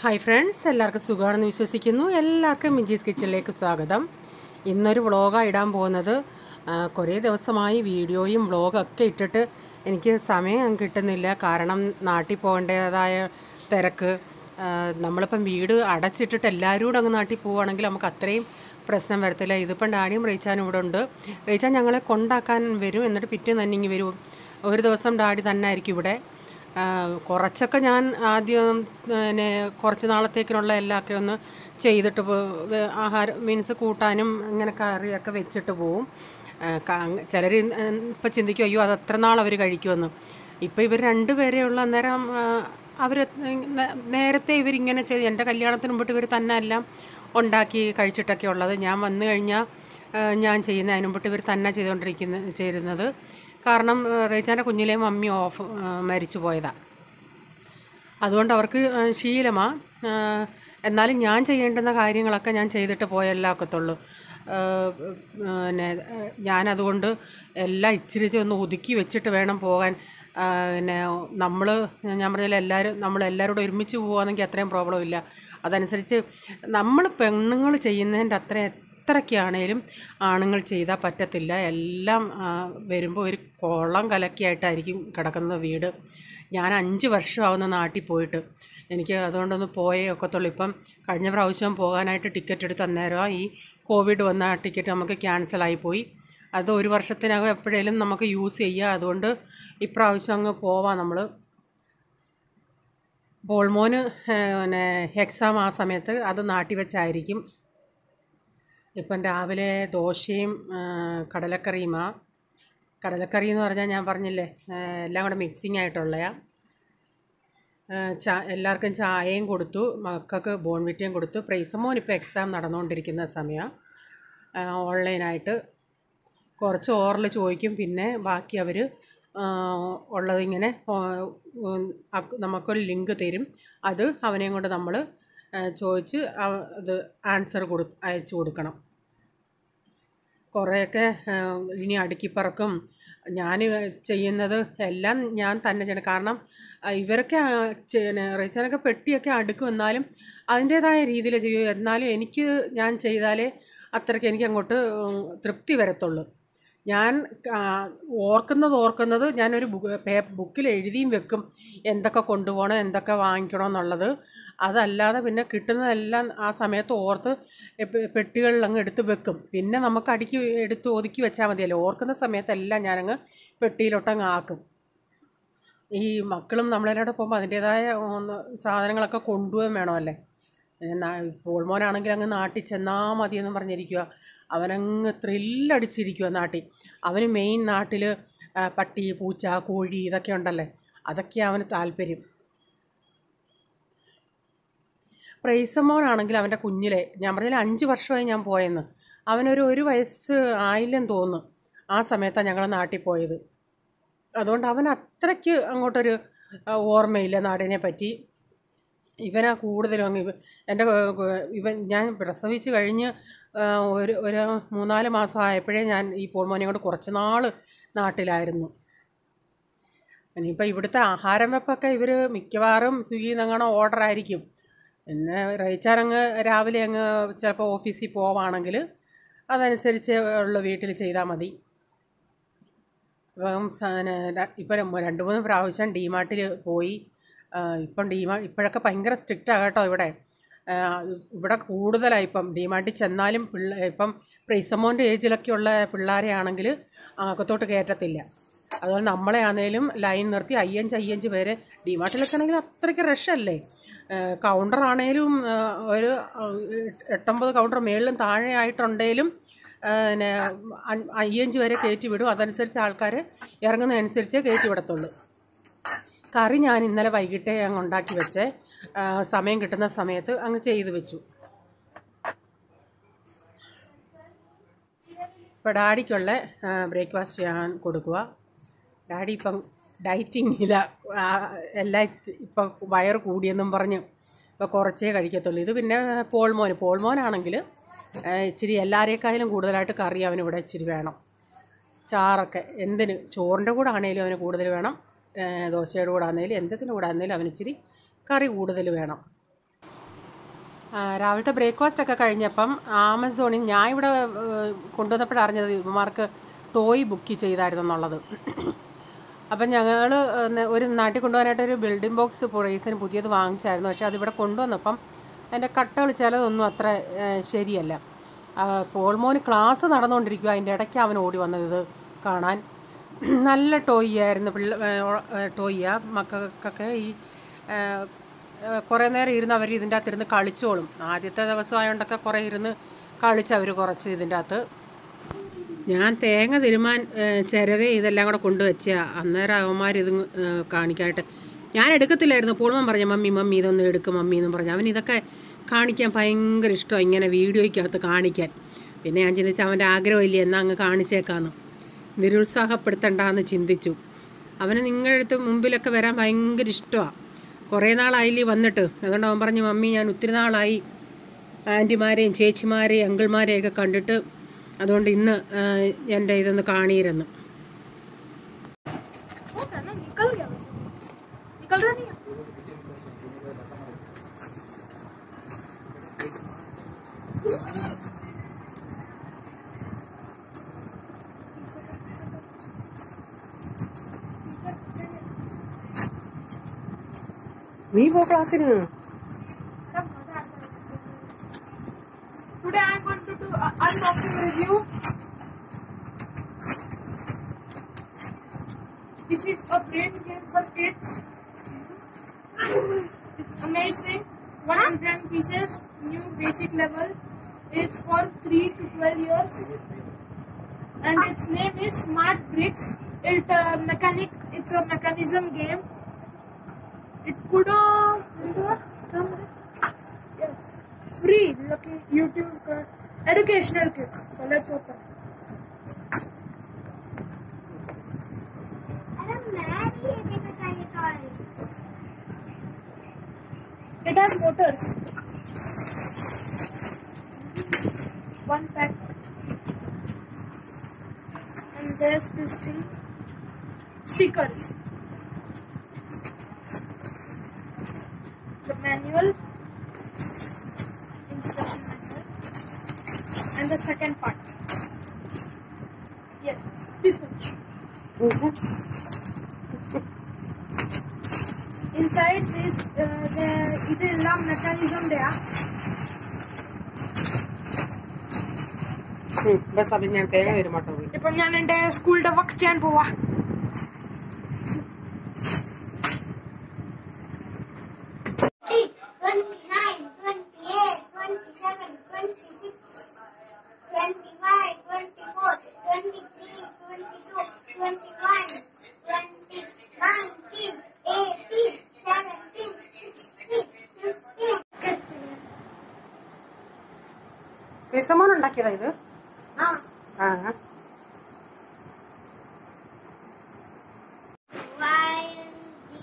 Hi friends എല്ലാവർക്കും സുഖമാണെന്ന് വിശ്വസിക്കുന്നു എല്ലാവർക്കും മിഞ്ചീസ് കിച്ചണിലേക്ക് സ്വാഗതം ഇന്നൊരു വ്ളോഗാണ് ഇടാൻ പോകുന്നത് ആ, കുറേ ദിവസമായി വീഡിയോയും വ്ളോഗൊക്കെ ഇട്ടിട്ട് എനിക്ക് സമയം കിട്ടുന്നില്ല കാരണം നാട്ടിൽ പോകേണ്ടതായ തിരക്ക് ആ, നമ്മളിപ്പം വീട് അടച്ചിട്ടിട്ട് എല്ലാവരും കൂടെ അങ്ങ് നാട്ടിൽ പോവുകയാണെങ്കിൽ നമുക്ക് അത്രയും പ്രശ്നം വരത്തില്ല ഇതിപ്പം ഡാഡിയും റീച്ചാനും ഇവിടെ ഉണ്ട് റീച്ചാൻ ഞങ്ങളെ കൊണ്ടാക്കാൻ വരും എന്നിട്ട് പിറ്റേന്ന് തന്നെ ഇങ്ങ് വരും ഒരു ദിവസം ഡാഡി തന്നെ ആയിരിക്കും ഇവിടെ ആ, കുറച്ചൊക്കെ ഞാൻ ആദ്യം പിന്നെ കുറച്ച് നാളത്തേക്കിനുള്ള എല്ലാമൊക്കെ ഒന്ന് ചെയ്തിട്ട് പോ- ആഹാരം മീൻസ് കൂട്ടാനും ഇങ്ങനെ കറിയൊക്കെ വെച്ചിട്ട് പോവും ചിലർ ഇപ്പം ചിന്തിക്കും അയ്യോ അത് എത്ര നാൾ അവർ കഴിക്കുമെന്ന് ഇപ്പം ഇവർ രണ്ടുപേരേ ഉള്ള അന്നേരം അവർ നേരത്തെ ഇവരിങ്ങനെ ചെയ്ത് എൻ്റെ കല്യാണത്തിന് മുമ്പിട്ട് ഇവർ തന്നെ എല്ലാം ഉണ്ടാക്കി കഴിച്ചിട്ടൊക്കെ ഉള്ളത് ഞാൻ വന്നു കഴിഞ്ഞാൽ ഞാൻ ചെയ്യുന്ന അതിന് മുമ്പിട്ട് ഇവർ തന്നെ ചെയ്തുകൊണ്ടിരിക്കുന്ന ചേരുന്നത് കാരണം റേച്ചാൻ്റെ കുഞ്ഞിലെ മമ്മി ഓഫ് മരിച്ചു പോയതാണ് അതുകൊണ്ട് അവർക്ക് ശീലമാണ് എന്നാലും ഞാൻ ചെയ്യേണ്ടുന്ന കാര്യങ്ങളൊക്കെ ഞാൻ ചെയ്തിട്ട് പോയല്ലേ ഒക്കത്തുള്ളൂ ആ, പിന്നെ ഞാനതുകൊണ്ട് എല്ലാം ഇച്ചിരി ഒന്ന് ഒതുക്കി വെച്ചിട്ട് വേണം പോകാൻ ആ, പിന്നെ നമ്മൾ ഞാൻ പറഞ്ഞാൽ എല്ലാവരും നമ്മളെല്ലാവരോടും ഒരുമിച്ച് പോകുകയാണെങ്കിൽ അത്രയും പ്രോബ്ലം ഇല്ല അതനുസരിച്ച് നമ്മൾ പെണ്ണുങ്ങൾ ചെയ്യുന്നതിൻ്റെ അത്ര എത്രയ്ക്കാണേലും ആണുങ്ങൾ ചെയ്താൽ പറ്റത്തില്ല എല്ലാം വരുമ്പോൾ ഒരു കുളം കലക്കിയായിട്ടായിരിക്കും കിടക്കുന്നത് വീട് ഞാൻ അഞ്ച് വർഷമാവുന്ന നാട്ടിൽ പോയിട്ട് എനിക്ക് അതുകൊണ്ടൊന്ന് പോയേ ഒക്കത്തുള്ളൂ ഇപ്പം കഴിഞ്ഞ പ്രാവശ്യം പോകാനായിട്ട് ടിക്കറ്റ് എടുത്ത് അന്നേരം ഈ കോവിഡ് വന്ന ആ ടിക്കറ്റ് നമുക്ക് ക്യാൻസലായി പോയി അത് ഒരു വർഷത്തിനകം എപ്പോഴേലും നമുക്ക് യൂസ് ചെയ്യാം അതുകൊണ്ട് ഇപ്രാവശ്യം അങ്ങ് പോവാം നമ്മൾ ബോൾമോന് പിന്നെ എക്സാം ആ സമയത്ത് അത് നാട്ടി വെച്ചായിരിക്കും ഇപ്പം രാവിലെ ദോശയും ആ, കടലക്കറിയുമാ കടലക്കറി എന്ന് പറഞ്ഞാൽ ഞാൻ പറഞ്ഞില്ലേ ആ, എല്ലാം കൂടെ മിക്സിങ് ആയിട്ടുള്ളയാ ആ, ചാ എല്ലാവർക്കും ചായയും കൊടുത്തു മക്കൾക്ക് ബോൺവിറ്റയും കൊടുത്തു പ്രൈസമോൻ ഇപ്പോൾ എക്സാം നടന്നുകൊണ്ടിരിക്കുന്ന സമയമാണ് ഓൺലൈനായിട്ട് കുറച്ച് ഓറൽ ചോദിക്കും പിന്നെ ബാക്കി അവർ ഉള്ളതിങ്ങനെ ആ, ഉം, അക്ക് നമുക്കൊരു ലിങ്ക് തരും അത് അവനെയും കൊണ്ട് നമ്മൾ ചോദിച്ച് അവ- അത് ആൻസർ കൊടു അയച്ചു കൊടുക്കണം കുറേയൊക്കെ ആ, ഇനി അടുക്കിപ്പറക്കും ഞാൻ ചെയ്യുന്നത് എല്ലാം ഞാൻ തന്നെ ചെയ്യണം കാരണം ആ, ഇവരൊക്കെ ആ, ചെയ്യണ റീച്ചാനൊക്കെ പെട്ടിയൊക്കെ അടുക്കും എന്നാലും അതിൻ്റേതായ രീതിയിൽ ചെയ്യും എന്നാലും എനിക്ക് ഞാൻ ചെയ്താലേ അത്രയ്ക്ക് എനിക്ക് അങ്ങോട്ട് ഉം, തൃപ്തി വരത്തുള്ളൂ ഞാൻ ആ, ഓർക്കുന്നത് ഓർക്കുന്നത് ഞാനൊരു ബുക്ക് പേ ബുക്കിൽ എഴുതിയും വെക്കും എന്തൊക്കെ കൊണ്ടുപോകണം എന്തൊക്കെ വാങ്ങിക്കണം എന്നുള്ളത് അതല്ലാതെ പിന്നെ കിട്ടുന്നതെല്ലാം ആ സമയത്ത് ഓർത്ത് പെ- പെട്ടികളിൽ അങ്ങ് എടുത്ത് വെക്കും പിന്നെ നമുക്ക് അടുക്കി എടുത്ത് ഒതുക്കി വെച്ചാൽ മതിയല്ലോ ഓർക്കുന്ന സമയത്തെല്ലാം ഞാനങ്ങ് പെട്ടിയിലോട്ടങ്ങ് ആക്കും ഈ മക്കളും നമ്മളെല്ലാവരും പോകുമ്പോൾ അതിൻ്റേതായ ഒന്ന് സാധനങ്ങളൊക്കെ കൊണ്ടുപോകാൻ വേണമല്ലേ പോൾമോനാണെങ്കിൽ അങ്ങ് നാട്ടിൽ ചെന്നാൽ മതി എന്ന് പറഞ്ഞിരിക്കുക അവനങ്ങ് ത്രില്ലടിച്ചിരിക്കുക നാട്ടിൽ അവന് മെയിൻ നാട്ടിൽ പട്ടി പൂച്ച കോഴി ഇതൊക്കെ ഉണ്ടല്ലേ അതൊക്കെയാണ് അവന് താല്പര്യം പ്രൈസമോനാണെങ്കിൽ അവൻ്റെ കുഞ്ഞിലെ ഞാൻ പറഞ്ഞാൽ അഞ്ച് വർഷമായി ഞാൻ പോയെന്ന് അവനൊരു ഒരു വയസ്സ് ആയില്ലെന്ന് തോന്നുന്നു ആ സമയത്താണ് ഞങ്ങൾ നാട്ടിൽ പോയത് അതുകൊണ്ട് അവൻ അത്രയ്ക്ക് അങ്ങോട്ടൊരു ആ, ഓർമ്മയില്ല നാടിനെ പറ്റി ഇവനാ കൂടുതലും അങ്ങ് ഇവ എൻ്റെ ഇവൻ ഞാൻ പ്രസവിച്ച് കഴിഞ്ഞ് ആ, ഒരു ഒരു മൂന്നാല് മാസം ആയപ്പോഴേ ഞാൻ ഈ പോൾമോനെ കൊണ്ട് കുറച്ച് നാൾ നാട്ടിലായിരുന്നു ഇനിയിപ്പോൾ ഇവിടുത്തെ ആഹാരം വെപ്പൊക്കെ ഇവർ മിക്കവാറും സ്വിഗ്ഗിയിൽ നിന്നങ്ങനെ ഓർഡർ ആയിരിക്കും പിന്നെ റയിച്ചാൻ അങ്ങ് രാവിലെ അങ്ങ് ചിലപ്പോൾ ഓഫീസിൽ പോവാണെങ്കിൽ അതനുസരിച്ച് ഉള്ള വീട്ടിൽ ചെയ്താൽ മതി ഇപ്പം ഇപ്പം രണ്ട് മൂന്ന് പ്രാവശ്യം ഡിമാർട്ടിൽ പോയി ആ, ഇപ്പം ഡിമാ ഇപ്പോഴൊക്കെ ഭയങ്കര സ്ട്രിക്റ്റാണ് കേട്ടോ ഇവിടെ ആ, ഇവിടെ കൂടുതലായി ഇപ്പം ഡിമാർട്ടിൽ ചെന്നാലും പിള്ള ഇപ്പം പ്രീസമോൻ്റെ ഏജിലൊക്കെയുള്ള പിള്ളേരെ ആണെങ്കിൽ അകത്തോട്ട് കയറ്റത്തില്ല അതുപോലെ നമ്മളെ ആണെങ്കിലും ലൈൻ നിർത്തി അയ്യഞ്ച് അയ്യഞ്ച് പേരെ ഡിമാർട്ടിലൊക്കെ ആണെങ്കിൽ അത്രയ്ക്ക് റഷല്ലേ കൗണ്ടർ ആണേലും ആ, ഒരു ആ, എട്ടൊമ്പത് കൗണ്ടർ മേളിലും താഴെ ആയിട്ടുണ്ടെങ്കിലും ആ, പിന്നെ അ- അയ്യഞ്ച് വരെ കയറ്റി വിടും അതനുസരിച്ച് ആൾക്കാർ ഇറങ്ങുന്നതനുസരിച്ചേ കയറ്റി വിടത്തുള്ളൂ കറി ഞാൻ ഇന്നലെ വൈകിട്ടേ അങ്ങ് ഉണ്ടാക്കി വെച്ചേ ആ, സമയം കിട്ടുന്ന സമയത്ത് അങ്ങ് ചെയ്ത് വെച്ചു ഇപ്പോൾ ഡാഡിക്കുള്ള ബ്രേക്ക്ഫാസ്റ്റ് ഞാൻ കൊടുക്കുക ഡാഡി ഇപ്പം ഡയറ്റിങ്ങില്ല എല്ലാം ഇപ്പം വയറ് കൂടിയെന്നും പറഞ്ഞ് ഇപ്പോൾ കുറച്ചേ കഴിക്കത്തുള്ളൂ ഇത് പിന്നെ പോൾമോന് പോൾമോനാണെങ്കിൽ ആ, ഇച്ചിരി എല്ലാവരേക്കാളും കൂടുതലായിട്ട് കറി അവനിവിടെ ഇച്ചിരി വേണം ചാറൊക്കെ എന്തിന് ചോറിൻ്റെ കൂടെ ആണെങ്കിലും അവന് കൂടുതൽ വേണം ഏ, ദോശയുടെ കൂടെ ആണെങ്കിലും എന്തിൻ്റെ കൂടെ ആണെങ്കിലും അവന് ഇച്ചിരി കറി കൂടുതൽ വേണം ആ, രാവിലത്തെ ബ്രേക്ക്ഫാസ്റ്റ് ഒക്കെ കഴിഞ്ഞപ്പം ആമസോണിൽ ഞാൻ ഇവിടെ കൊണ്ടുവന്നപ്പോഴാണ് അറിഞ്ഞത് ഇവന്മാർക്ക് ടോയ് ബുക്ക് ചെയ്തായിരുന്നു എന്നുള്ളത് അപ്പം ഞങ്ങൾ ഒരു നാട്ടിൽ കൊണ്ടുപോകാനായിട്ട് ഒരു ബിൽഡിംഗ് ബോക്സ് പ്രൈസിന് പുതിയത് വാങ്ങിച്ചായിരുന്നു പക്ഷേ അതിവിടെ കൊണ്ടുവന്നപ്പം അതിൻ്റെ കട്ടകൾ ചിലതൊന്നും അത്ര ഏ, ശരിയല്ല ആ, പോൾമോന് ക്ലാസ് നടന്നുകൊണ്ടിരിക്കുക അതിൻ്റെ ഇടയ്ക്ക് അവൻ ഓടി വന്നത് ഇത് കാണാൻ നല്ല ടോയ് ആയിരുന്നു പിള്ള ടോയ്യാ മക്കൾക്കൊക്കെ ഈ ഏ, ഏ, കുറേ നേരം ഇരുന്ന് അവർ ഇതിൻ്റെ അകത്ത് ഇരുന്ന് കളിച്ചോളും ആദ്യത്തെ ദിവസം ആയതുകൊണ്ടൊക്കെ കുറേ ഇരുന്ന് കളിച്ച് അവർ കുറച്ച് ഇതിൻ്റെ അകത്ത് ഞാൻ തേങ്ങ തിരുമാൻ ഏഹ്, ചിരവേ ഇതെല്ലാം കൂടെ കൊണ്ടുവച്ച അന്നേരം അവന്മാർ ഇത് ഏഹ്, കാണിക്കാനായിട്ട് ഞാൻ എടുക്കത്തില്ലായിരുന്നു പൂൾമൻ പറഞ്ഞു മമ്മി മമ്മി ഇതൊന്ന് എടുക്കും മമ്മി എന്ന് പറഞ്ഞു അവൻ ഇതൊക്കെ കാണിക്കാൻ ഭയങ്കര ഇഷ്ടമാണ് ഇങ്ങനെ വീഡിയോയ്ക്കകത്ത് കാണിക്കാൻ പിന്നെ ഞാൻ ചിന്തിച്ചു അവൻ്റെ ആഗ്രഹമില്ലേ എന്നാൽ അങ്ങ് കാണിച്ചേക്കാന്ന് നിരുത്സാഹപ്പെടുത്തണ്ടെന്ന് ചിന്തിച്ചു അവന് നിങ്ങളുടെ അടുത്ത് മുമ്പിലൊക്കെ വരാൻ ഭയങ്കര ഇഷ്ടമാണ് കുറേ നാളായില്ലേ വന്നിട്ട് അതുകൊണ്ട് അവൻ പറഞ്ഞു മമ്മി ഞാൻ ഒത്തിരി നാളായി ആൻറ്റിമാരെയും ചേച്ചിമാരെയും അങ്കിൾമാരെയൊക്കെ കണ്ടിട്ട് അതുകൊണ്ട് ഇന്ന് ആ, എൻ്റെ ഇതൊന്ന് കാണിയിരുന്നു होता ना निकल गया वैसे निकल रहा नहीं है നീ പോ ക്ലാസ്സിന് Today I am going to do a unboxing review. This is a brain game for kids. It's amazing. 100 pieces, new basic level. It's for 3 to 12 years. And its name is Smart Bricks. It uh, mechanic. It's a mechanism game. It could uh, yes free lucky YouTube uh, educational kit. So let's open. अरे मैं भी ये देखना चाहिए toy It has motors. One pack. And there's this thing. Stickers. The manual. Instruction manual. And the second part. Yes, this much. Inside this, uh, the, ഇതെല്ലാം mechanism ബസ് അപ്പം ഞാൻ തേങ്ങ തരുമാട്ടോ പോയി ഇപ്പൊ ഞാൻ എന്റെ സ്കൂളിന്റെ വർക്ക് ചെയ്യാൻ പോവാ twenty-nine, twenty-eight, twenty-seven, twenty-six, twenty-five, twenty-four, twenty-three, twenty-two, twenty-one, twenty, nineteen, eighteen, seventeen, sixteen, fifteen. വിസമോൻ ഉണ്ടാക്കിയതാ ഇത് Ah, ആ while the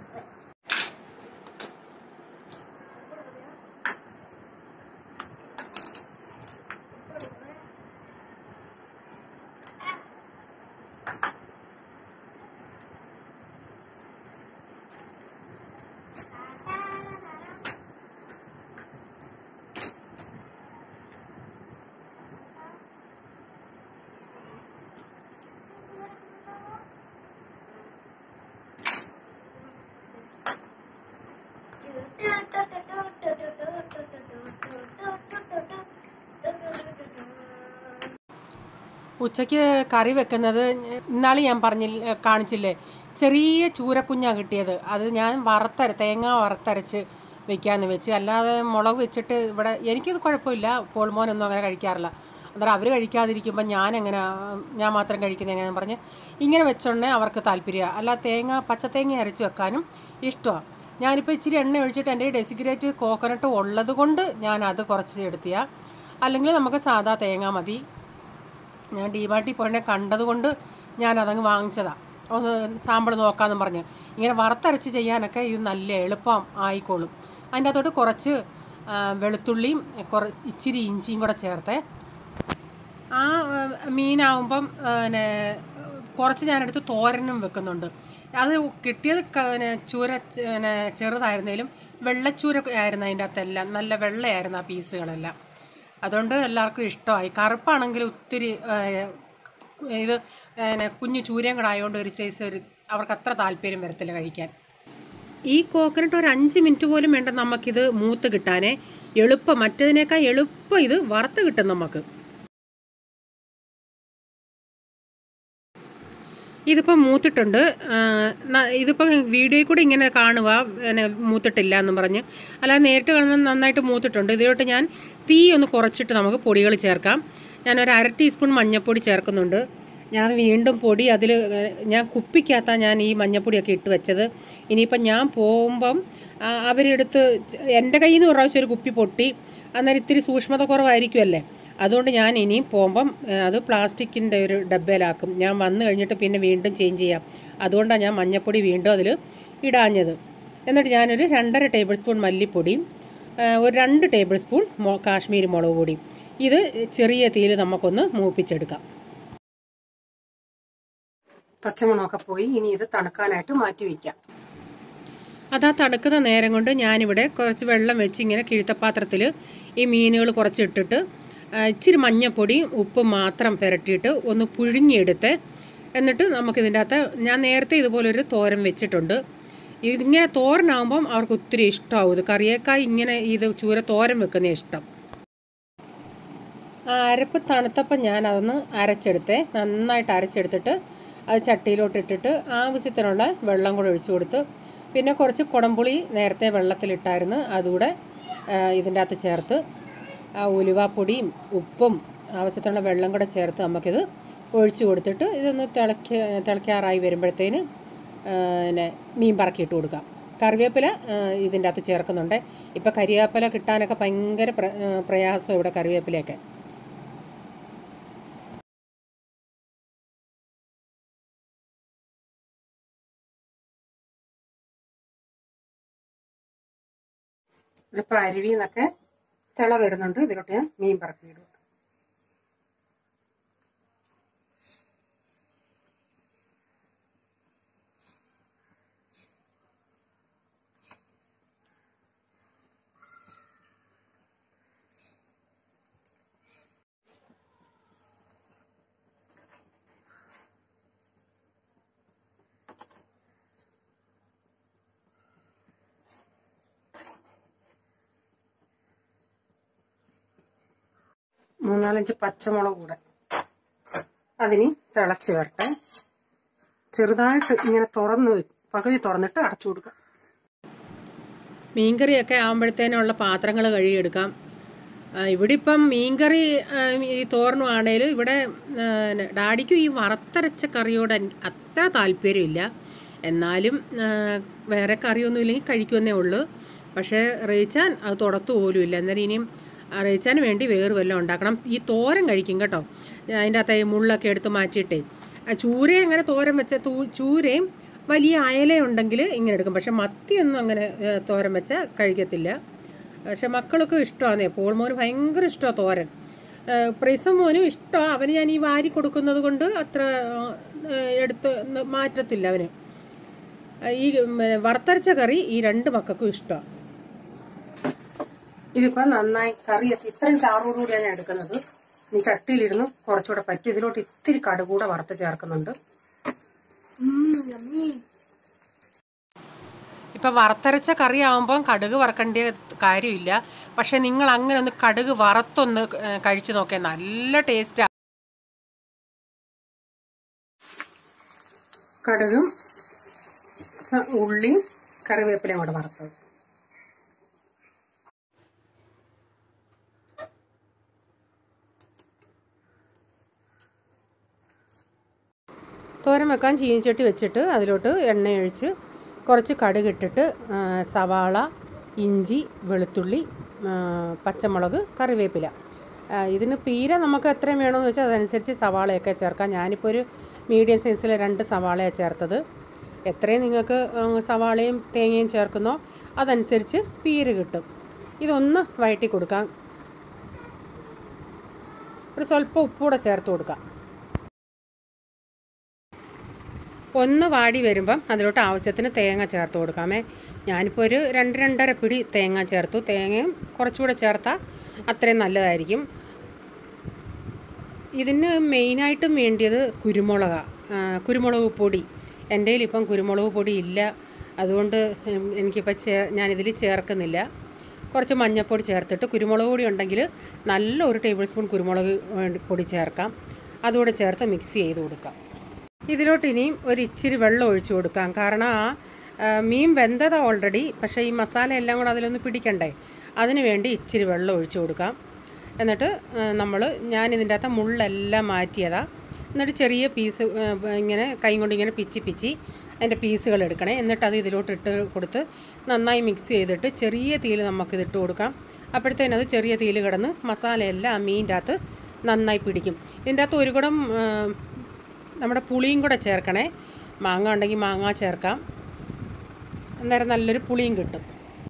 ഉച്ചയ്ക്ക് കറി വെക്കുന്നത് ഇന്നാളി ഞാൻ പറഞ്ഞില്ല കാണിച്ചില്ലേ ചെറിയ ചൂരക്കുഞ്ഞാണ് കിട്ടിയത് അത് ഞാൻ വറുത്തര തേങ്ങ വറുത്തരച്ച് വെക്കാമെന്ന് വെച്ച് അല്ലാതെ മുളക് വെച്ചിട്ട് ഇവിടെ എനിക്കിത് കുഴപ്പമില്ല പോൾമോനൊന്നും അങ്ങനെ കഴിക്കാറില്ല അന്നേരം അവർ കഴിക്കാതിരിക്കുമ്പോൾ ഞാൻ എങ്ങനെ ഞാൻ മാത്രം കഴിക്കുന്നത് എങ്ങനെ പറഞ്ഞ് ഇങ്ങനെ വെച്ചോണ്ടേ അവർക്ക് താല്പര്യമാണ് അല്ല തേങ്ങ പച്ചത്തേങ്ങ അരച്ച് വെക്കാനും ഇഷ്ടമാണ് ഞാനിപ്പോൾ ഇച്ചിരി എണ്ണ ഒഴിച്ചിട്ട് എൻ്റെ ഡെസിഗ്രേറ്റ് കോക്കനട്ട് ഉള്ളത് കൊണ്ട് ഞാൻ അത് കുറച്ച് എടുത്തിയാ അല്ലെങ്കിൽ നമുക്ക് സാധാ തേങ്ങ മതി ഞാൻ ഡിമാർട്ടിൽ പോയതിനെ കണ്ടതുകൊണ്ട് ഞാൻ അതങ്ങ് വാങ്ങിച്ചതാണ് ഒന്ന് സാമ്പിൾ നോക്കാമെന്ന് പറഞ്ഞ് ഇങ്ങനെ വറുത്തരച്ച് ചെയ്യാനൊക്കെ ഇത് നല്ല എളുപ്പം ആയിക്കോളും അതിൻ്റെ അകത്തോട്ട് കുറച്ച് ആ, വെളുത്തുള്ളിയും കുറ ഇച്ചിരി ഇഞ്ചിയും കൂടെ ചേർത്തേ ആ ആ, മീനാവുമ്പം ആ, പിന്നെ കുറച്ച് ഞാനെടുത്ത് തോരനും വെക്കുന്നുണ്ട് അത് കിട്ടിയത് ക- പിന്നെ ചൂര ചെ- പിന്നെ ചെറുതായിരുന്നേലും വെള്ളച്ചൂര ആയിരുന്നു അതിൻ്റെ അകത്തെല്ലാം നല്ല വെള്ളയായിരുന്നു ആ പീസുകളെല്ലാം അതുകൊണ്ട് എല്ലാവർക്കും ഇഷ്ടമായി കറുപ്പാണെങ്കിൽ ഒത്തിരി ആ, ഇത് പിന്നെ കുഞ്ഞു ചൂരയും കൂടെ ആയതുകൊണ്ട് ഒരു സൈസ് ഒരു അവർക്ക് അത്ര താല്പര്യം വരത്തില്ല കഴിക്കാൻ ഈ കോക്കനട്ട് ഒരു അഞ്ച് മിനിറ്റ് പോലും വേണ്ട നമുക്കിത് മൂത്ത് കിട്ടാനേ എളുപ്പം മറ്റതിനേക്കാൾ എളുപ്പം ഇത് വറുത്ത് കിട്ടും നമുക്ക് ഇതിപ്പോൾ മൂത്തിട്ടുണ്ട് ആ, ന- ഇതിപ്പോൾ വീഡിയോയിൽ കൂടെ ഇങ്ങനെ കാണുക പിന്നെ മൂത്തിട്ടില്ല എന്ന് പറഞ്ഞ് അല്ലാതെ നേരിട്ട് കാണുന്നത് നന്നായിട്ട് മൂത്തിട്ടുണ്ട് ഇതിലോട്ട് ഞാൻ തീ ഒന്ന് കുറച്ചിട്ട് നമുക്ക് പൊടികൾ ചേർക്കാം ഞാൻ ഒരു അര ടീസ്പൂൺ മഞ്ഞൾപ്പൊടി ചേർക്കുന്നുണ്ട് ഞാൻ വീണ്ടും പൊടി അതിൽ ഞാൻ കുപ്പിക്കകത്താണ് ഞാൻ ഈ മഞ്ഞൾപ്പൊടിയൊക്കെ ഇട്ട് വെച്ചത് ഇനിയിപ്പം ഞാൻ പോകുമ്പം ആ, അവരെടുത്ത് ച- എൻ്റെ കയ്യിൽ നിന്ന് ഒരു പ്രാവശ്യം ഒരു കുപ്പി പൊട്ടി അന്നേരം ഇത്തിരി സൂക്ഷ്മത കുറവായിരിക്കുമല്ലേ അതുകൊണ്ട് ഞാൻ ഇനിയും പോകുമ്പം ആ, അത് പ്ലാസ്റ്റിക്കിൻ്റെ ഒരു ഡബ്ബയിലാക്കും ഞാൻ വന്നു കഴിഞ്ഞിട്ട് പിന്നെ വീണ്ടും ചേഞ്ച് ചെയ്യാം അതുകൊണ്ടാണ് ഞാൻ മഞ്ഞൾപ്പൊടി വീണ്ടും അതിൽ ഇടാഞ്ഞത് എന്നിട്ട് ഞാനൊരു രണ്ടര ടേബിൾ സ്പൂൺ മല്ലിപ്പൊടിയും ആ, ഒരു രണ്ട് ടേബിൾ സ്പൂൺ മൊ കാശ്മീരി മുളക് പൊടിയും ഇത് ചെറിയ തീയിൽ നമുക്കൊന്ന് മൂപ്പിച്ചെടുക്കാം പച്ചമുളകൊക്കെ പോയി ഇനി ഇത് തണുക്കാനായിട്ട് മാറ്റി വയ്ക്കാം അതാ തണുക്കുന്ന നേരം കൊണ്ട് ഞാനിവിടെ കുറച്ച് വെള്ളം വെച്ച് ഇങ്ങനെ കിഴുത്തപ്പാത്രത്തിൽ ഈ മീനുകൾ കുറച്ച് ഇട്ടിട്ട് ആ, ഇച്ചിരി മഞ്ഞപ്പൊടിയും ഉപ്പും മാത്രം പുരട്ടിയിട്ട് ഒന്ന് പുഴുങ്ങിയെടുത്ത് എന്നിട്ട് നമുക്കിതിൻ്റെ അകത്ത് ഞാൻ നേരത്തെ ഇതുപോലൊരു തോരൻ വെച്ചിട്ടുണ്ട് ഇതിങ്ങനെ തോരനാകുമ്പം അവർക്ക് ഒത്തിരി ഇഷ്ടമാവും ഇത് കറിയേക്കാൾ ഇങ്ങനെ ഇത് ചൂര തോരൻ വെക്കുന്ന ഇഷ്ടം ആ അരപ്പ് തണുത്തപ്പം ഞാൻ അതൊന്ന് അരച്ചെടുത്തേ നന്നായിട്ട് അരച്ചെടുത്തിട്ട് അത് ചട്ടിയിലോട്ട് ഇട്ടിട്ട് ആവശ്യത്തിനുള്ള വെള്ളം കൂടെ ഒഴിച്ചു കൊടുത്ത് പിന്നെ കുറച്ച് കുടംപുളി നേരത്തെ വെള്ളത്തിലിട്ടായിരുന്നു അതുകൂടെ ആ, ഇതിൻ്റെ അകത്ത് ചേർത്ത് ആ ഉലുവാപ്പൊടിയും ഉപ്പും ആവശ്യത്തിനുള്ള വെള്ളം കൂടെ ചേർത്ത് നമുക്കിത് ഒഴിച്ചു കൊടുത്തിട്ട് ഇതൊന്ന് തിളക്ക തിളയ്ക്കാറായി വരുമ്പോഴത്തേന് ആ, പിന്നെ മീൻ പറക്കിയിട്ട് കൊടുക്കാം കറിവേപ്പില ആ, ഇതിൻ്റെ അകത്ത് ചേർക്കുന്നുണ്ട് ഇപ്പം കരിവേപ്പില കിട്ടാനൊക്കെ ഭയങ്കര പ്ര ആ, പ്രയാസം ഇവിടെ കറിവേപ്പിലയൊക്കെ ഇപ്പൊ അരുവിയിൽ നിന്നൊക്കെ തിള വരുന്നുണ്ട് ഇതിലോട്ട് ഞാൻ മീൻ പറക്കിയിടും മൂന്നാലഞ്ച് പച്ചമുളക് കൂടെ അതിന് തിളച്ച് വരട്ടെ ചെറുതായിട്ട് ഇങ്ങനെ തുറന്ന് വെ- പകുതി തുറന്നിട്ട് അടച്ചു കൊടുക്കാം മീൻകറിയൊക്കെ ആകുമ്പോഴത്തേനുള്ള പാത്രങ്ങൾ കഴുകിയെടുക്കാം ആ, ഇവിടെ ഇപ്പം മീൻകറി ആ, ഈ തോരനും ആണേലും ഇവിടെ ആ, ന- ഡാഡിക്കും ഈ വറുത്തരച്ച കറിയോട് എൻ- അത്ര താല്പര്യമില്ല എന്നാലും ആ, വേറെ കറിയൊന്നും ഇല്ലെങ്കിൽ കഴിക്കുമെന്നേ ഉള്ളൂ പക്ഷേ റേച്ചാൻ അത് തുടത്തു പോലും ഇല്ല എന്നാലും ഇനിയും ആ, റേച്ചാന് വേണ്ടി വേറെ വല്ലതും ഉണ്ടാക്കണം ഈ തോരൻ കഴിക്കും കേട്ടോ അതിൻ്റെ അകത്തെ ഈ മുള്ളൊക്കെ എടുത്ത് മാറ്റിയിട്ടേ ആ ചൂരയും അങ്ങനെ തോരൻ വെച്ച തൂ- ചൂരയും വലിയ അയലയുണ്ടെങ്കിൽ ഇങ്ങനെ എടുക്കും പക്ഷെ മത്തിയൊന്നും അങ്ങനെ ഏ, തോരൻ വെച്ചാൽ കഴിക്കത്തില്ല പക്ഷെ മക്കൾക്ക് ഇഷ്ടമാണ് പോൾ മോന് ഭയങ്കര ഇഷ്ടമാണ് തോരൻ ഏഹ് പ്രിസം മോനും ഇഷ്ടമാണ് അവന് ഞാൻ ഈ വാരി കൊടുക്കുന്നത് കൊണ്ട് അത്ര ഏഹ് എടുത്ത് ന- മാറ്റത്തില്ല അവന് ഏഹ് ഈ ഉം, വറുത്തരച്ച കറി ഈ രണ്ട് മക്കൾക്കും ഇഷ്ടമാണ് ഇതിപ്പോൾ നന്നായി കറിയൊക്കെ ഇത്രയും ചാറോടുകൂടിയാണ് ഞാൻ എടുക്കുന്നത് ഈ ചട്ടിയിലിരുന്ന് കുറച്ചുകൂടെ പറ്റും ഇതിലോട്ട് ഇത്തിരി കടുകൂടെ വറുത്ത് ചേർക്കുന്നുണ്ട് Mmm, yummy. ഇപ്പം വറുത്തരച്ച കറി ആകുമ്പം കടുക് വറക്കേണ്ട കാര്യമില്ല പക്ഷെ നിങ്ങൾ അങ്ങനെ ഒന്ന് കടുക് വറുത്തൊന്ന് ഏ, കഴിച്ചു നോക്കിയാൽ നല്ല ടേസ്റ്റാണ് കടുകും സ- ഉള്ളിയും കറിവേപ്പിലയും കൂടെ വറുത്തത് തോരൻ വെക്കാൻ ചീനിച്ചട്ടി വെച്ചിട്ട് അതിലോട്ട് എണ്ണ ഒഴിച്ച് കുറച്ച് കടുക് ഇട്ടിട്ട് ആ, സവാള ഇഞ്ചി വെളുത്തുള്ളി ആ, പച്ചമുളക് കറിവേപ്പില ആ, ഇതിന് പീര നമുക്ക് എത്രയും വേണമെന്ന് വെച്ചാൽ അതനുസരിച്ച് സവാളയൊക്കെ ചേർക്കാം ഞാനിപ്പോൾ ഒരു മീഡിയം സൈസിലെ രണ്ട് സവാളയാണ് ചേർത്തത് എത്രയും നിങ്ങൾക്ക് ആ, സവാളയും തേങ്ങയും ചേർക്കുന്നോ അതനുസരിച്ച് പീര് കിട്ടും ഇതൊന്ന് വഴറ്റി കൊടുക്കാം ഒരു സ്വല്പം ഉപ്പൂടെ ചേർത്ത് കൊടുക്കാം ഒന്ന് വാടി വരുമ്പം അതിലോട്ട് ആവശ്യത്തിന് തേങ്ങ ചേർത്ത് കൊടുക്കാമേ ഞാനിപ്പോൾ ഒരു രണ്ട് രണ്ടര പിടി തേങ്ങ ചേർത്തു തേങ്ങയും കുറച്ചുകൂടെ ചേർത്താൽ അത്രയും നല്ലതായിരിക്കും ഇതിന് മെയിനായിട്ടും വേണ്ടിയത് കുരുമുളകാണ് കുരുമുളക് പൊടി എൻ്റെ കയ്യിൽ ഇപ്പം കുരുമുളക് പൊടി ഇല്ല അതുകൊണ്ട് ഉം, എനിക്കിപ്പോൾ ചേ ഞാനിതിൽ ചേർക്കുന്നില്ല കുറച്ച് മഞ്ഞൾപ്പൊടി ചേർത്തിട്ട് കുരുമുളക് പൊടി ഉണ്ടെങ്കിൽ നല്ല ഒരു ടേബിൾ സ്പൂൺ കുരുമുളക് വേണ്ടി- പൊടി ചേർക്കാം അതുകൂടെ ചേർത്ത് മിക്സ് ചെയ്ത് കൊടുക്കാം ഇതിലോട്ട് ഇനിയും ഒരു ഇച്ചിരി വെള്ളം ഒഴിച്ചു കൊടുക്കാം കാരണം ആ ആ, മീൻ വെന്തതാ ഓൾറെഡി പക്ഷേ ഈ മസാല എല്ലാം കൂടെ അതിലൊന്ന് പിടിക്കണ്ടേ അതിന് വേണ്ടി ഇച്ചിരി വെള്ളം ഒഴിച്ചു കൊടുക്കാം എന്നിട്ട് നമ്മൾ ഞാൻ ഇതിൻ്റെ അകത്ത് മുള്ളെല്ലാം മാറ്റിയതാ എന്നിട്ട് ചെറിയ പീസ് ഇങ്ങനെ കൈ കൊണ്ട് ഇങ്ങനെ പിച്ചി പിച്ചി അതിൻ്റെ പീസുകൾ എടുക്കണേ എന്നിട്ട് അത് ഇതിലോട്ട് ഇട്ട് കൊടുത്ത് നന്നായി മിക്സ് ചെയ്തിട്ട് ചെറിയ തീയിൽ നമുക്കിത് ഇട്ട് കൊടുക്കാം അപ്പോഴത്തേനും അത് ചെറിയ തീയിൽ കിടന്ന് മസാലയെല്ലാം ആ മീനിൻ്റെ അകത്ത് നന്നായി പിടിക്കും ഇതിൻ്റെ അകത്ത് ഒരു കുടം ആ, നമ്മുടെ പുളിയും കൂടെ ചേർക്കണേ മാങ്ങ ഉണ്ടെങ്കിൽ മാങ്ങ ചേർക്കാം അന്നേരം നല്ലൊരു പുളിയും കിട്ടും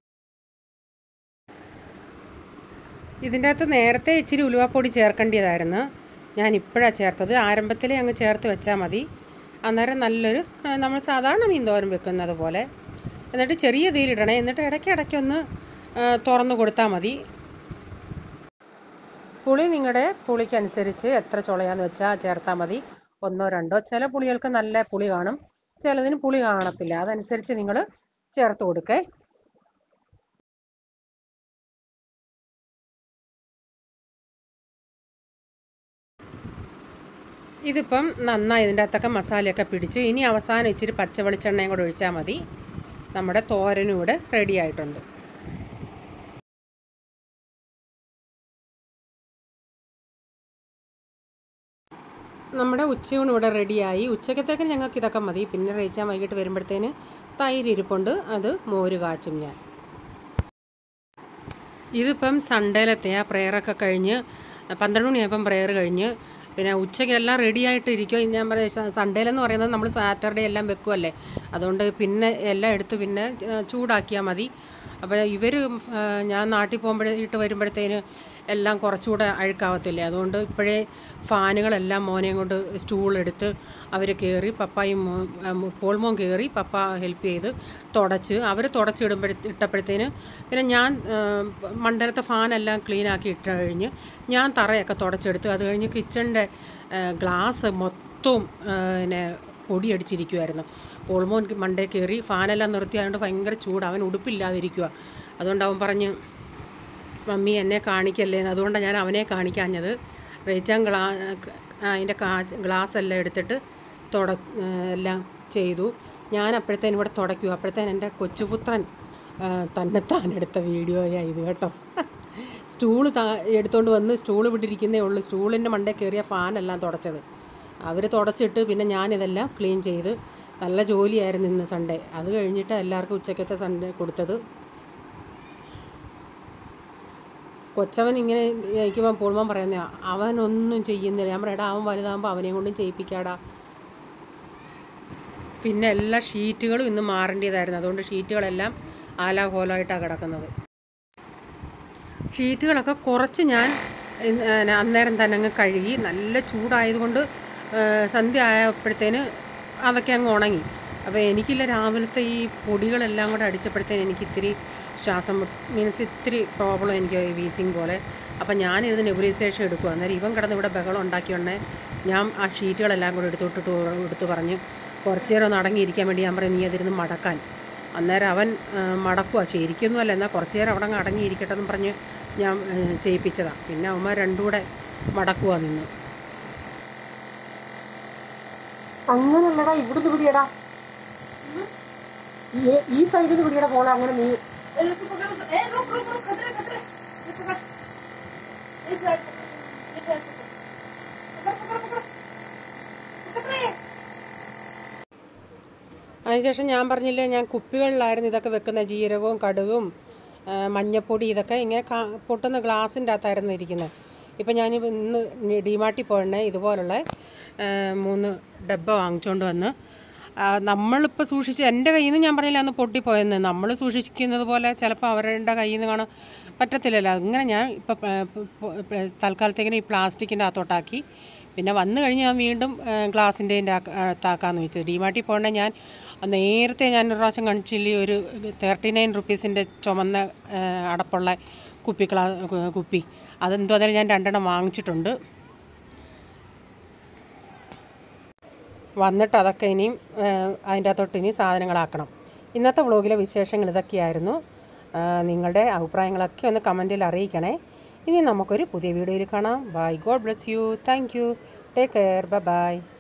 ഇതിൻ്റെ അകത്ത് നേരത്തെ ഇച്ചിരി ഉലുവാപ്പൊടി ചേർക്കേണ്ടതായിരുന്നു ഞാൻ ഇപ്പോഴാണ് ചേർത്തത് ആരംഭത്തിലേ അങ്ങ് ചേർത്ത് വെച്ചാൽ മതി അന്നേരം നല്ലൊരു ആ, നമ്മൾ സാധാരണ മീൻ തോരൻ വെക്കുന്നത് പോലെ എന്നിട്ട് ചെറിയ തീയിലിടണേ എന്നിട്ട് ഇടയ്ക്ക് ഇടയ്ക്കൊന്ന് ആ, തുറന്ന് കൊടുത്താൽ മതി പുളി നിങ്ങളുടെ പുളിക്കനുസരിച്ച് എത്ര ചുളയാന്ന് വെച്ചാൽ ചേർത്താൽ മതി ഒന്നോ രണ്ടോ ചില പുളികൾക്ക് നല്ല പുളി കാണും ചിലതിന് പുളി കാണത്തില്ല അതനുസരിച്ച് നിങ്ങൾ ചേർത്ത് കൊടുക്കേ ഇതിപ്പം നന്നായി ഇതിൻ്റെ അകത്തൊക്കെ മസാലയൊക്കെ പിടിച്ച് ഇനി അവസാനം ഇച്ചിരി പച്ച വെളിച്ചെണ്ണയും കൂടെ ഒഴിച്ചാൽ മതി നമ്മുടെ തോരനും ഇവിടെ റെഡി ആയിട്ടുണ്ട് നമ്മുടെ ഉച്ചയൂണ് ഇവിടെ റെഡിയായി ഉച്ചക്കത്തേക്ക് ഞങ്ങൾക്ക് ഇതൊക്കെ മതി പിന്നെ റേച്ചാൻ വൈകിട്ട് വരുമ്പോഴത്തേന് തൈര് ഇരിപ്പുണ്ട് അത് മോര് കാച്ചും ഞാൻ ഇതിപ്പം സൺഡേയിലത്തെ ആ പ്രെയറൊക്കെ കഴിഞ്ഞ് പന്ത്രണ്ട് മണിയായപ്പം പ്രെയർ കഴിഞ്ഞ് പിന്നെ ഉച്ചയ്ക്ക് എല്ലാം റെഡി ആയിട്ട് ഇരിക്കുക ഞാൻ പറയാം സൺഡേയിലെന്ന് പറയുന്നത് നമ്മൾ സാറ്റർഡേ എല്ലാം വെക്കുമല്ലേ അതുകൊണ്ട് പിന്നെ എല്ലാം എടുത്ത് പിന്നെ ആ, ചൂടാക്കിയാൽ മതി അപ്പോൾ ഇവർ ഞാൻ നാട്ടിൽ പോകുമ്പോഴേട്ട് വരുമ്പോഴത്തേന് എല്ലാം കുറച്ചുകൂടെ അഴുക്കാവത്തില്ലേ അതുകൊണ്ട് ഇപ്പോഴേ ഫാനുകളെല്ലാം മോനെയും കൊണ്ട് സ്റ്റൂളെടുത്ത് അവർ കയറി പപ്പായും മോ- ആ, മോ- പോൾമോൻ കയറി പപ്പ ഹെൽപ്പ് ചെയ്ത് തുടച്ച് അവർ തുടച്ചിടുമ്പോഴ ഇട്ടപ്പോഴത്തേന് പിന്നെ ഞാൻ ആ, മണ്ടലത്തെ ഫാനെല്ലാം ക്ലീൻ ആക്കി ഇട്ട് കഴിഞ്ഞ് ഞാൻ തറയൊക്കെ തുടച്ചെടുത്ത് അത് കഴിഞ്ഞ് കിച്ചണിൻ്റെ ഗ്ലാസ് മൊത്തവും ആ, പിന്നെ പൊടിയടിച്ചിരിക്കുമായിരുന്നു പോൾമോൻ മണ്ടേ കയറി ഫാനെല്ലാം നിർത്തിയായതുകൊണ്ട് ഭയങ്കര ചൂട് അവൻ ഉടുപ്പില്ലാതിരിക്കുക അതുകൊണ്ട് അവൻ പറഞ്ഞ് മമ്മി എന്നെ കാണിക്കല്ലേ എന്ന് അതുകൊണ്ടാണ് ഞാൻ അവനെ കാണിക്കാഞ്ഞത് റേച്ചാൻ ഗ്ലാ അതിൻ്റെ കാ ഗ്ലാസ് എല്ലാം എടുത്തിട്ട് തുട എല്ലാം ചെയ്തു ഞാൻ അപ്പോഴത്തേനും ഇവിടെ തുടയ്ക്കും അപ്പോഴത്തേനും എൻ്റെ കൊച്ചുപുത്രൻ ആ, തന്നെത്താൻ എടുത്ത വീഡിയോയാ ഇത് കേട്ടോ സ്റ്റൂള് താ എടുത്തുകൊണ്ട് വന്ന് സ്റ്റൂള് വിട്ടിരിക്കുന്നേ ഉള്ളൂ സ്റ്റൂളിൻ്റെ മണ്ടേ കയറിയ ഫാനെല്ലാം തുടച്ചത് അവർ തുടച്ചിട്ട് പിന്നെ ഞാനിതെല്ലാം ക്ലീൻ ചെയ്ത് നല്ല ജോലിയായിരുന്നു ഇന്ന് സൺഡേ അത് കഴിഞ്ഞിട്ട് എല്ലാവർക്കും ഉച്ചക്കത്തെ സൺഡേ കൊടുത്തത് കൊച്ചവൻ ഇങ്ങനെ ഇരിക്കുമ്പോൾ പൂർമ്മം പറയുന്ന അവനൊന്നും ചെയ്യുന്നില്ല ഞാൻ പറയടാ അവൻ വലുതാകുമ്പോൾ അവനെയും കൊണ്ടും ചെയ്യിപ്പിക്കാടാ പിന്നെ എല്ലാ ഷീറ്റുകളും ഇന്ന് മാറേണ്ടതായിരുന്നു അതുകൊണ്ട് ഷീറ്റുകളെല്ലാം ആലാകോലമായിട്ടാണ് കിടക്കുന്നത് ഷീറ്റുകളൊക്കെ കുറച്ച് ഞാൻ ഇന്ന് പിന്നെ അന്നേരം തന്നെ അങ്ങ് കഴുകി നല്ല ചൂടായതുകൊണ്ട് ആ, സന്ധ്യ ആയപ്പോഴത്തേന് അതൊക്കെ അങ്ങ് ഉണങ്ങി അപ്പോൾ എനിക്കില്ല രാവിലത്തെ ഈ പൊടികളെല്ലാം കൂടെ അടിച്ചപ്പോഴത്തേന് എനിക്ക് ഇത്തിരി ശ്വാസം മീൻസ് ഇത്തിരി പ്രോബ്ലം എനിക്ക് ഈ വീസിങ് പോലെ അപ്പം ഞാൻ ഇത് നെബുലൈസേഷൻ എടുക്കുക അന്നേരം ഇവൻ കിടന്ന് ഇവിടെ ബഹളം ഉണ്ടാക്കിയുടനെ ഞാൻ ആ ഷീറ്റുകളെല്ലാം കൂടെ എടുത്തോട്ടിട്ട് എടുത്ത് പറഞ്ഞ് കുറച്ച് നേരം ഒന്ന് അടങ്ങിയിരിക്കാൻ വേണ്ടി ഞാൻ പറയും നീ അതിരുന്ന് മടക്കാൻ അന്നേരം അവൻ മടക്കുക ശരിക്കൊന്നുമല്ല എന്നാൽ കുറച്ച് നേരം അവിടെ അങ്ങ് അടങ്ങിയിരിക്കട്ടെ എന്ന് പറഞ്ഞ് ഞാൻ ചെയ്യിപ്പിച്ചതാണ് പിന്നെ അവന്മാർ രണ്ടും കൂടെ മടക്കുക നിന്ന് അങ്ങനല്ലടാ ഇവിടുന്ന് പിടിയടാ ഈ സൈഡിൽ നിന്ന് പിടിയടാ പോളെ അങ്ങനെ നീ ए, रुक पकड़ रुक ए रुक रुक रुक खतरे खतरे ये पकड़ एक साइड पकड़ एक साइड पकड़ पकड़ पकड़ पकड़ पकड़ रहे അതിനുശേഷം ഞാൻ പറഞ്ഞില്ലേ ഞാൻ കുപ്പികളിലായിരുന്നു ഇതൊക്കെ വെക്കുന്ന ജീരകവും കടുകും ആ, മഞ്ഞപ്പൊടി ഇതൊക്കെ ഇങ്ങനെ കാ പൊട്ടുന്ന ഗ്ലാസിൻ്റെ അകത്തായിരുന്നു ഇരിക്കുന്നത് ഇപ്പം ഞാൻ ഇന്ന് ഡിമാർട്ടിൽ പോയണേ ഇതുപോലുള്ള ആ, മൂന്ന് ഡബ്ബ വാങ്ങിച്ചുകൊണ്ട് വന്ന് ആ, നമ്മളിപ്പോൾ സൂക്ഷിച്ച് എൻ്റെ കയ്യിൽ നിന്ന് ഞാൻ പറഞ്ഞില്ല അന്ന് പൊട്ടിപ്പോയെന്ന് നമ്മൾ സൂക്ഷിക്കുന്നത് പോലെ ചിലപ്പോൾ അവരുടെ കയ്യിൽ നിന്ന് കാണാൻ പറ്റത്തില്ലല്ലോ അങ്ങനെ ഞാൻ ഇപ്പം തൽക്കാലത്തേക്കിന് ഈ പ്ലാസ്റ്റിക്കിൻ്റെ അകത്തോട്ടാക്കി പിന്നെ വന്നു കഴിഞ്ഞ് ഞാൻ വീണ്ടും ഗ്ലാസിൻ്റെ താക്കാന്ന് വെച്ചത് ഡിമാർട്ടിൽ പോകണേ ഞാൻ നേരത്തെ ഞാൻ ഒരു പ്രാവശ്യം കാണിച്ചില്ലേ ഒരു തേർട്ടി നയൻ റുപ്പീസിൻ്റെ ചുമന്ന ആ, അടപ്പുള്ള കുപ്പി ഗ്ലാ കുപ്പി അതെന്തോ അതിൽ ഞാൻ രണ്ടെണ്ണം വാങ്ങിച്ചിട്ടുണ്ട് വന്നിട്ട് അതൊക്കെ ഇനിയും അതിൻ്റെ അകത്തോട്ട് ഇനി സാധനങ്ങളാക്കണം ഇന്നത്തെ വ്ളോഗിലെ വിശേഷങ്ങൾ ഇതൊക്കെയായിരുന്നു ആ, നിങ്ങളുടെ അഭിപ്രായങ്ങളൊക്കെ ഒന്ന് കമൻറ്റിൽ അറിയിക്കണേ ഇനി നമുക്കൊരു പുതിയ വീഡിയോയിൽ കാണാം bye God bless you thank you take care bye by